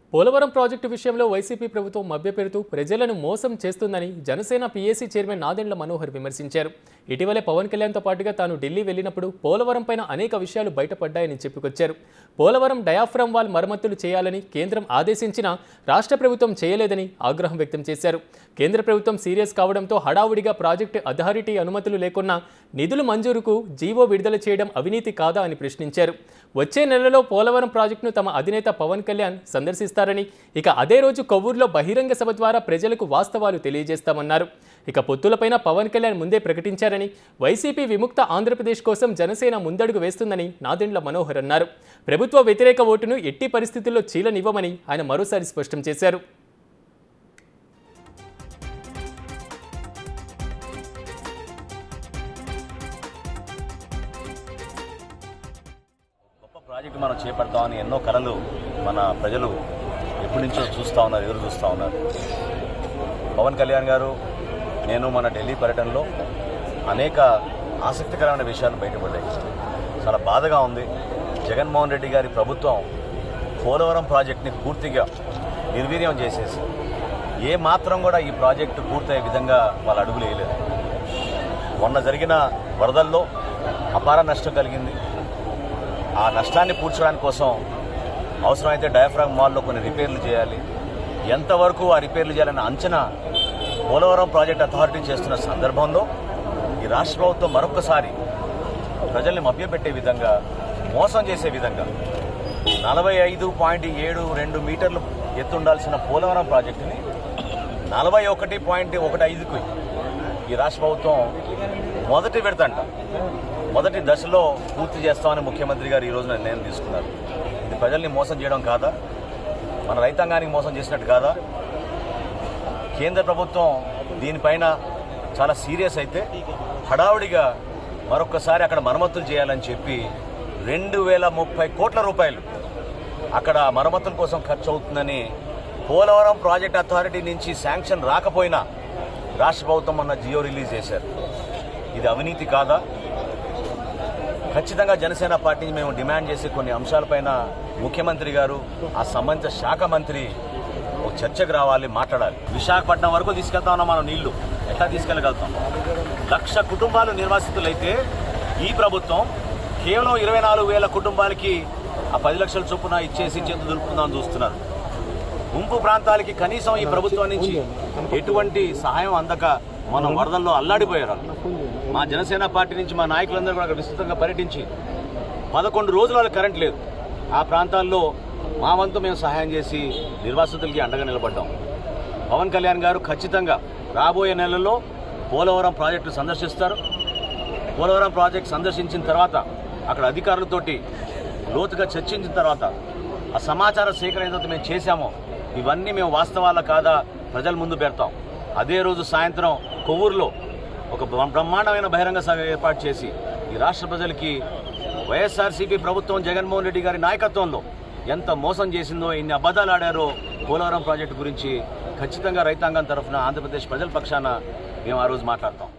Polavaram project విషయంలో YCP ప్రభుత్వం మభ్యపెడుతూ ప్రజలను మోసం చేస్తుందని జనసేన పీఏసీ చైర్మన్ నాదెండ్ల మనోహర్ విమర్శించారు ఇటీవలే పవన్ కళ్యాణ్తో పాటుగా తాను ఢిల్లీ వెళ్ళినప్పుడు పోలవరం పైన అనేక విషయాలు బయటపడ్డాయని చెప్పుకొచ్చారు పోలవరం డయాఫ్రమ్ వాల్ మరమ్మతులు చేయాలని కేంద్రం ఆదేశించినా రాష్ట్ర ప్రభుత్వం చేయలేదని ఆగ్రహం వ్యక్తం చేశారు కేంద్ర ప్రభుత్వం సీరియస్ కావడంతో హడావుడిగా ప్రాజెక్టు అథారిటీ అనుమతులు లేకున్నా నిధులు మంజూరుకు జీవో విడుదల చేయడం అవినీతి కాదా అని ప్రశ్నించారు వచ్చే నెలలో పోలవరం ప్రాజెక్టును తమ అధినేత పవన్ కళ్యాణ్ సందర్శిస్తారని ఇక అదే రోజు కొవ్వూరులో బహిరంగ సభ ద్వారా ప్రజలకు వాస్తవాలు తెలియజేస్తామన్నారు ఇక పొత్తులపైన పవన్ కళ్యాణ్ ముందే ప్రకటించారని వైసీపీ విముక్త ఆంధ్రప్రదేశ్ కోసం జనసేన ముందడుగు వేస్తుందని నాదెండ్ల మనోహర్ అన్నారు ప్రభుత్వ వ్యతిరేక ఓటును ఎట్టి పరిస్థితుల్లో చీలనివ్వమని ఆయన మరోసారి స్పష్టం చేశారు గొప్ప ప్రాజెక్టు మనం చేపడతామని ఎన్నో కళలు మన ప్రజలు ఎప్పటి నుంచో చూస్తూ ఉన్నారు ఎదురు చూస్తూ ఉన్నారు పవన్ కళ్యాణ్ గారు నేను మన ఢిల్లీ పర్యటనలో అనేక ఆసక్తికరమైన విషయాలు బయటపడ్డాయి చాలా బాధగా ఉంది జగన్మోహన్ రెడ్డి గారి ప్రభుత్వం పోలవరం ప్రాజెక్ట్ని పూర్తిగా నిర్వీర్యం చేసేసి ఏ మాత్రం కూడా ఈ ప్రాజెక్టు పూర్తయ్యే విధంగా వాళ్ళు అడుగులు వేయలేదు మొన్న జరిగిన వరదల్లో అపార నష్టం కలిగింది ఆ నష్టాన్ని పూడ్చడానికి కోసం అవసరమైతే డయాఫ్రామ్ మాల్లో కొన్ని రిపేర్లు చేయాలి ఎంతవరకు ఆ రిపేర్లు చేయాలన్న అంచనా పోలవరం ప్రాజెక్ట్ అథారిటీ చేస్తున్న సందర్భంలో ఈ రాష్ట్ర ప్రభుత్వం మరొకసారి ప్రజల్ని మభ్యపెట్టే విధంగా మోసం చేసే విధంగా నలభై ఐదు పాయింట్ ఏడు రెండు మీటర్లు ఎత్తుండాల్సిన పోలవరం ప్రాజెక్టుని నలభై ఒకటి పాయింట్ ఒకటి ఐదుకు ఈ రాష్ట్ర ప్రభుత్వం మొదటి విడతంట మొదటి దశలో పూర్తి చేస్తామని ముఖ్యమంత్రి గారు ఈ రోజున నిర్ణయం తీసుకున్నారు ఇది ప్రజల్ని మోసం చేయడం కాదా మన రైతాంగానికి మోసం చేసినట్టు కాదా కేంద్ర ప్రభుత్వం దీనిపైన చాలా సీరియస్ అయితే హడావుడిగా మరొకసారి అక్కడ మరమ్మతులు చేయాలని చెప్పి రెండు వేల ముప్పై కోట్ల రూపాయలు అక్కడ మరమ్మతుల కోసం ఖర్చు అవుతుందని పోలవరం ప్రాజెక్ట్ అథారిటీ నుంచి శాంక్షన్ రాకపోయినా రాష్ట్ర ప్రభుత్వం మొన్న జియో రిలీజ్ చేశారు ఇది అవినీతి కాదా ఖచ్చితంగా జనసేన పార్టీ నుంచి మేము డిమాండ్ చేసే కొన్ని అంశాలపైన ముఖ్యమంత్రి గారు ఆ సంబంధిత శాఖ మంత్రి ఒక చర్చకు రావాలి మాట్లాడాలి విశాఖపట్నం వరకు తీసుకెళ్తా ఉన్నాం మనం నీళ్లు ఎట్లా తీసుకెళ్ళగలుగుతాం లక్ష కుటుంబాలు నిర్వాసితులైతే ఈ ప్రభుత్వం కేవలం ఇరవై నాలుగు వేల కుటుంబాలకి ఆ పది లక్షల చొప్పున ఇచ్చేసి చేతులు దులుపుకుందామని చూస్తున్నారు ముంపు ప్రాంతాలకి కనీసం ఈ ప్రభుత్వం నుంచి ఎటువంటి సహాయం అందక మనం వరదల్లో అల్లాడిపోయారు మా జనసేన పార్టీ నుంచి మా నాయకులందరూ కూడా అక్కడ విస్తృతంగా పర్యటించి పదకొండు రోజుల వాళ్ళకి కరెంట్ లేదు ఆ ప్రాంతాల్లో మా వంతు మేము సహాయం చేసి నిర్వాసితులకి అండగా నిలబడ్డాం పవన్ కళ్యాణ్ గారు ఖచ్చితంగా రాబోయే నెలల్లో పోలవరం ప్రాజెక్టు సందర్శిస్తారు పోలవరం ప్రాజెక్ట్ సందర్శించిన తర్వాత అక్కడ అధికారులతోటి లోతుగా చర్చించిన తర్వాత ఆ సమాచార సేకరణ ఏదైతే మేము చేశామో ఇవన్నీ మేము వాస్తవాల కాదా ప్రజల ముందు పెడతాం అదే రోజు సాయంత్రం కొవ్వూరులో ఒక బ్ర- బ్రహ్మాండమైన బహిరంగ సభ ఏర్పాటు చేసి ఈ రాష్ట్ర ప్రజలకి వైఎస్ఆర్సీపీ ప్రభుత్వం జగన్మోహన్ రెడ్డి గారి నాయకత్వంలో ఎంత మోసం చేసిందో ఇన్ని అబద్ధాలు ఆడారో పోలవరం ప్రాజెక్టు గురించి ఖచ్చితంగా రైతాంగం తరఫున ఆంధ్రప్రదేశ్ ప్రజల పక్షాన మేము ఆ రోజు మాట్లాడతాం